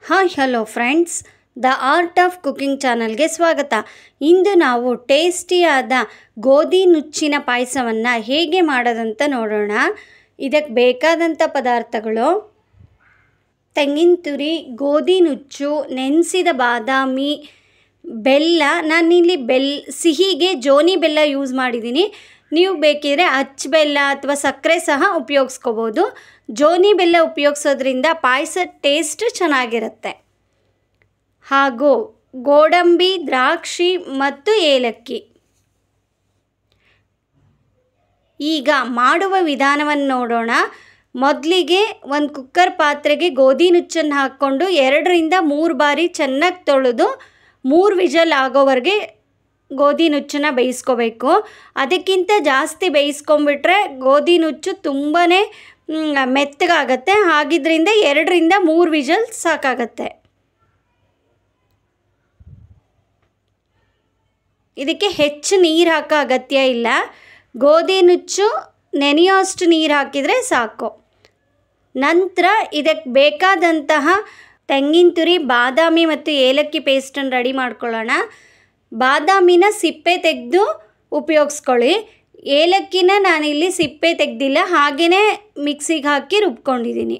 hi hello friends the art of cooking ಚಾನಲ್ಗೆ ಸ್ವಾಗತ ಇಂದು ನಾವು ಟೇಸ್ಟಿಯಾದ ಗೋಧಿ ನುಚ್ಚಿನ ಪಾಯಸವನ್ನು ಹೇಗೆ ಮಾಡೋದಂತ ನೋಡೋಣ ಇದಕ್ಕೆ ಬೇಕಾದಂಥ ಪದಾರ್ಥಗಳು ತೆಂಗಿನ ತುರಿ ಗೋಧಿ ನುಚ್ಚು ನೆನೆಸಿದ ಬಾದಾಮಿ ಬೆಲ್ಲ ನಾನಿಲ್ಲಿ ಬೆಲ್ ಸಿಹಿಗೆ ಜೋನಿ ಬೆಲ್ಲ ಯೂಸ್ ಮಾಡಿದ್ದೀನಿ ನೀವು ಬೇಕಿದ್ರೆ ಅಚ್ಚ ಬೆಲ್ಲ ಅಥವಾ ಸಕ್ಕರೆ ಸಹ ಉಪಯೋಗಿಸ್ಕೋಬೋದು ಜೋನಿ ಬೆಲ್ಲ ಉಪಯೋಗಿಸೋದ್ರಿಂದ ಪಾಯಸ ಟೇಸ್ಟ್ ಚೆನ್ನಾಗಿರುತ್ತೆ ಹಾಗೂ ಗೋಡಂಬಿ ದ್ರಾಕ್ಷಿ ಮತ್ತು ಏಲಕ್ಕಿ ಈಗ ಮಾಡುವ ವಿಧಾನವನ್ನು ನೋಡೋಣ ಮೊದಲಿಗೆ ಒಂದು ಕುಕ್ಕರ್ ಪಾತ್ರೆಗೆ ಗೋಧಿ ನುಚ್ಚನ್ನು ಹಾಕ್ಕೊಂಡು ಎರಡರಿಂದ ಮೂರು ಬಾರಿ ಚೆನ್ನಾಗಿ ತೊಳೆದು ಮೂರು ವಿಜಲ್ ಆಗೋವರೆಗೆ ಗೋಧಿ ನುಚ್ಚನ್ನು ಬೇಯಿಸ್ಕೋಬೇಕು ಅದಕ್ಕಿಂತ ಜಾಸ್ತಿ ಬೇಯಿಸ್ಕೊಂಬಿಟ್ರೆ ಗೋಧಿ ನುಚ್ಚು ತುಂಬಾ ಮೆತ್ತಗಾಗತ್ತೆ ಹಾಗಿದ್ರಿಂದ ಎರಡರಿಂದ ಮೂರು ವಿಜಲ್ ಸಾಕಾಗತ್ತೆ ಇದಕ್ಕೆ ಹೆಚ್ಚು ನೀರು ಹಾಕೋ ಅಗತ್ಯ ಇಲ್ಲ ಗೋಧಿ ನುಚ್ಚು ನೆನೆಯೋಷ್ಟು ನೀರು ಹಾಕಿದರೆ ಸಾಕು ನಂತರ ಇದಕ್ಕೆ ಬೇಕಾದಂತಹ ತೆಂಗಿನ ತುರಿ ಬಾದಾಮಿ ಮತ್ತು ಏಲಕ್ಕಿ ಪೇಸ್ಟನ್ನು ರೆಡಿ ಮಾಡ್ಕೊಳ್ಳೋಣ ಬಾದಾಮಿನ ಸಿಪ್ಪೆ ತೆಗೆದು ಉಪಯೋಗಿಸ್ಕೊಳ್ಳಿ ಏಲಕ್ಕಿನ ನಾನಿಲ್ಲಿ ಸಿಪ್ಪೆ ತೆಗೆದಿಲ್ಲ ಹಾಗೆಯೇ ಮಿಕ್ಸಿಗೆ ಹಾಕಿ ರುಬ್ಕೊಂಡಿದ್ದೀನಿ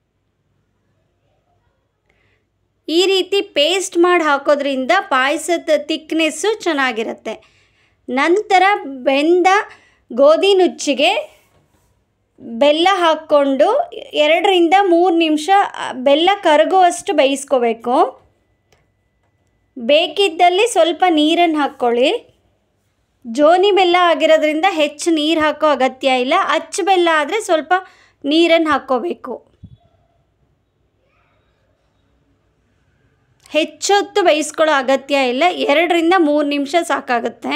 ಈ ರೀತಿ ಪೇಸ್ಟ್ ಮಾಡಿ ಹಾಕೋದ್ರಿಂದ ಪಾಯಸದ ತಿಕ್ನೆಸ್ಸು ಚೆನ್ನಾಗಿರುತ್ತೆ ನಂತರ ಬೆಂದ ಗೋಧಿ ನುಚ್ಚಿಗೆ ಬೆಲ್ಲ ಹಾಕ್ಕೊಂಡು ಎರಡರಿಂದ ಮೂರು ನಿಮಿಷ ಬೆಲ್ಲ ಕರಗುವಷ್ಟು ಬೇಯಿಸ್ಕೋಬೇಕು ಬೇಕಿದ್ದಲ್ಲಿ ಸ್ವಲ್ಪ ನೀರನ್ನು ಹಾಕ್ಕೊಳ್ಳಿ ಜೋನಿ ಬೆಲ್ಲ ಆಗಿರೋದ್ರಿಂದ ಹೆಚ್ಚು ನೀರು ಹಾಕೋ ಅಗತ್ಯ ಇಲ್ಲ ಅಚ್ಚ ಬೆಲ್ಲ ಆದರೆ ಸ್ವಲ್ಪ ನೀರನ್ನು ಹಾಕ್ಕೋಬೇಕು ಹೆಚ್ಚೊತ್ತು ಬೇಯಿಸ್ಕೊಳ್ಳೋ ಅಗತ್ಯ ಇಲ್ಲ ಎರಡರಿಂದ ಮೂರು ನಿಮಿಷ ಸಾಕಾಗುತ್ತೆ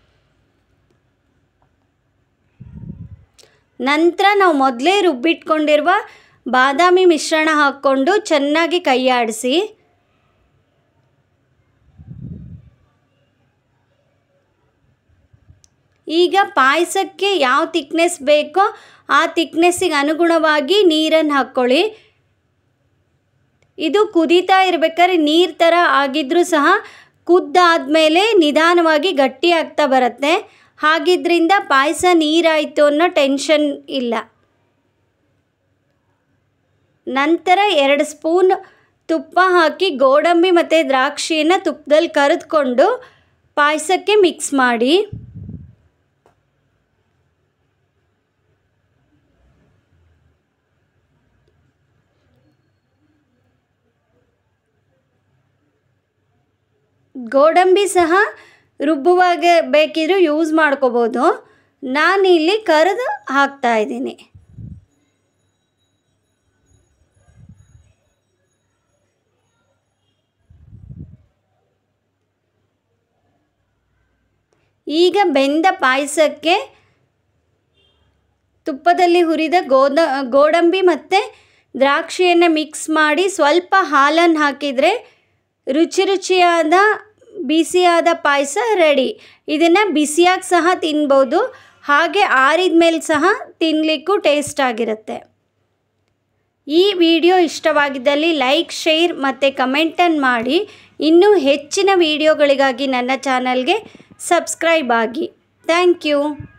ನಂತರ ನಾವು ಮೊದಲೇ ರುಬ್ಬಿಟ್ಕೊಂಡಿರುವ ಬಾದಾಮಿ ಮಿಶ್ರಣ ಹಾಕ್ಕೊಂಡು ಚೆನ್ನಾಗಿ ಕೈಯಾಡಿಸಿ ಈಗ ಪಾಯಸಕ್ಕೆ ಯಾವ ತಿಕ್ನೆಸ್ ಬೇಕೋ ಆ ತಿಕ್ನೆಸ್ಸಿಗೆ ಅನುಗುಣವಾಗಿ ನೀರನ್ನು ಹಾಕ್ಕೊಳ್ಳಿ ಇದು ಕುದೀತಾ ಇರಬೇಕಾದ್ರೆ ನೀರು ಥರ ಆಗಿದ್ರೂ ಸಹ ಕುದ್ದಾದಮೇಲೆ ನಿಧಾನವಾಗಿ ಗಟ್ಟಿ ಆಗ್ತಾ ಬರುತ್ತೆ ಹಾಗಿದ್ರಿಂದ ಪಾಯಸ ನೀರಾಯಿತು ಅನ್ನೋ ಟೆನ್ಷನ್ ಇಲ್ಲ ನಂತರ ಎರಡು ಸ್ಪೂನ್ ತುಪ್ಪ ಹಾಕಿ ಗೋಡಂಬಿ ಮತ್ತು ದ್ರಾಕ್ಷಿಯನ್ನು ತುಪ್ಪದಲ್ಲಿ ಕರೆದುಕೊಂಡು ಪಾಯಸಕ್ಕೆ ಮಿಕ್ಸ್ ಮಾಡಿ ಗೋಡಂಬಿ ಸಹ ರುಬ್ಬುವಾಗ ಬೇಕಿದ್ರೂ ಯೂಸ್ ಮಾಡ್ಕೋಬೋದು ನಾನಿಲ್ಲಿ ಕರೆದು ಹಾಕ್ತಾ ಇದ್ದೀನಿ ಈಗ ಬೆಂದ ಪಾಯಸಕ್ಕೆ ತುಪ್ಪದಲ್ಲಿ ಹುರಿದ ಗೋದ ಗೋಡಂಬಿ ಮತ್ತು ದ್ರಾಕ್ಷಿಯನ್ನು ಮಿಕ್ಸ್ ಮಾಡಿ ಸ್ವಲ್ಪ ಹಾಲನ್ನು ಹಾಕಿದರೆ ರುಚಿ ರುಚಿಯಾದ ಬಿಸಿಯಾದ ಪಾಯಸ ರೆಡಿ ಇದನ್ನು ಬಿಸಿಯಾಗಿ ಸಹ ತಿನ್ಬೋದು ಹಾಗೆ ಆರಿದ ಮೇಲೆ ಸಹ ತಿನ್ನಲಿಕ್ಕೂ ಟೇಸ್ಟ್ ಆಗಿರುತ್ತೆ ಈ ವಿಡಿಯೋ ಇಷ್ಟವಾಗಿದ್ದಲ್ಲಿ ಲೈಕ್ ಶೇರ್ ಮತ್ತು ಕಮೆಂಟನ್ನು ಮಾಡಿ ಇನ್ನೂ ಹೆಚ್ಚಿನ ವಿಡಿಯೋಗಳಿಗಾಗಿ ನನ್ನ ಚಾನಲ್ಗೆ ಸಬ್ಸ್ಕ್ರೈಬ್ ಆಗಿ ಥ್ಯಾಂಕ್ ಯು